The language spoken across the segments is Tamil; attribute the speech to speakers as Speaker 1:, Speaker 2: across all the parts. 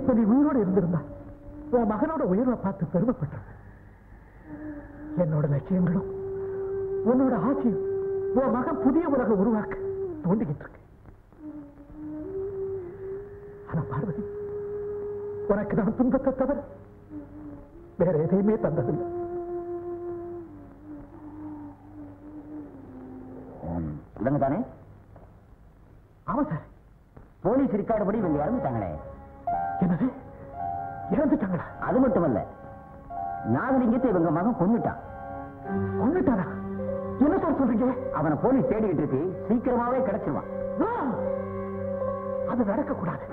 Speaker 1: இப்ப நீ உயிரோட இருந்திருந்தா உன் மகனோட உயர்வை பார்த்து பெருமைப்பட்ட என்னோட லட்சியங்களும் உன்னோட ஆட்சியும் உன் மகன் புதிய உலகம் உருவாக்க தோண்டிக்கிட்டு இருக்கு ஆனா பார்வதி உனக்கு நான் துன்பத்தை தவிர வேற எதையுமே தந்ததில்லை
Speaker 2: இவங்க தானே
Speaker 1: ஆமா சார்
Speaker 2: போலீஸ் ரெக்கார்டு படி இவங்க இறந்துட்டாங்களே
Speaker 1: என்னது இறந்துட்டாங்களா
Speaker 2: அது மட்டுமல்ல நாகலிங்கத்தை இவங்க மகன் கொன்னுட்டான்
Speaker 1: கொண்டுட்டாரா என்ன சார் சொல்றீங்க
Speaker 2: அவனை போலீஸ் தேடிக்கிட்டு இருக்கு சீக்கிரமாவே கிடைச்சிருவான்
Speaker 1: No! அது நடக்கக்கூடாது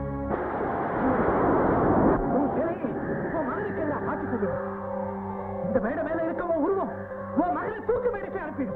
Speaker 1: உன் சிலையை உன் மகனுக்கு எல்லாம் காட்சி சொல்லுவேன் இந்த மேடை மேல இருக்க உன் உருவம் உன் மகனை தூக்கு மேடைக்கு அனுப்பிடும்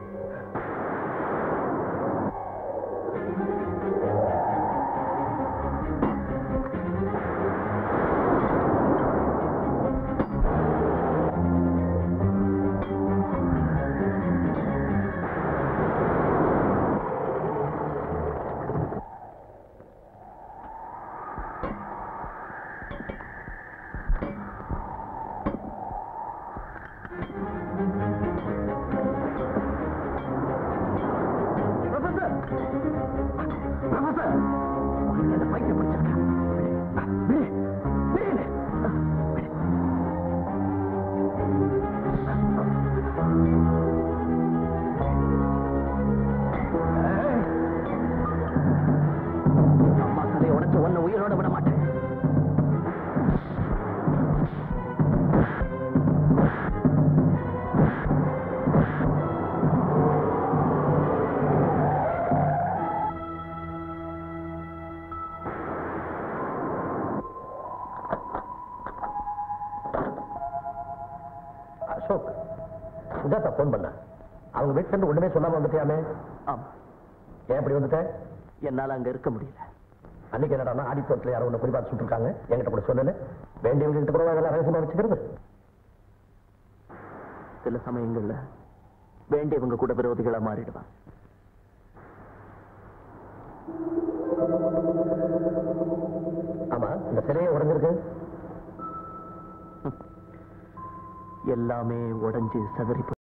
Speaker 1: ப்ரொஃபசர் ப்ரொஃபசர் உங்களுக்கு அந்த பைக்கை பிடிச்சிருக்கா விடு விடு விடு
Speaker 2: அம்மா சதையை உடைச்சு ஒன்ன உயிரோட விட மாட்டேன்
Speaker 1: அசோக் சுஜாதா போன் பண்ண அவங்க வீட்டுல இருந்து ஒண்ணுமே சொல்லாம வந்துட்டியாமே
Speaker 2: ஆமா
Speaker 1: ஏன் இப்படி வந்துட்ட
Speaker 2: என்னால அங்க இருக்க முடியல
Speaker 1: அன்னைக்கு என்னடா ஆடித்தோட்டத்தில் யாரோ ஒன்று குறிப்பாக சுட்டுருக்காங்க என்கிட்ட கூட சொல்லல வேண்டியவங்க கிட்ட கூட அதெல்லாம் ரகசியமா வச்சுக்கிறது
Speaker 2: சில சமயங்கள்ல வேண்டியவங்க கூட விரோதிகளா மாறிடுவான்
Speaker 1: ஆமா இந்த சிலையை உடஞ்சிருக்கு
Speaker 2: எல்லாமே உடைஞ்சு சதறி போய்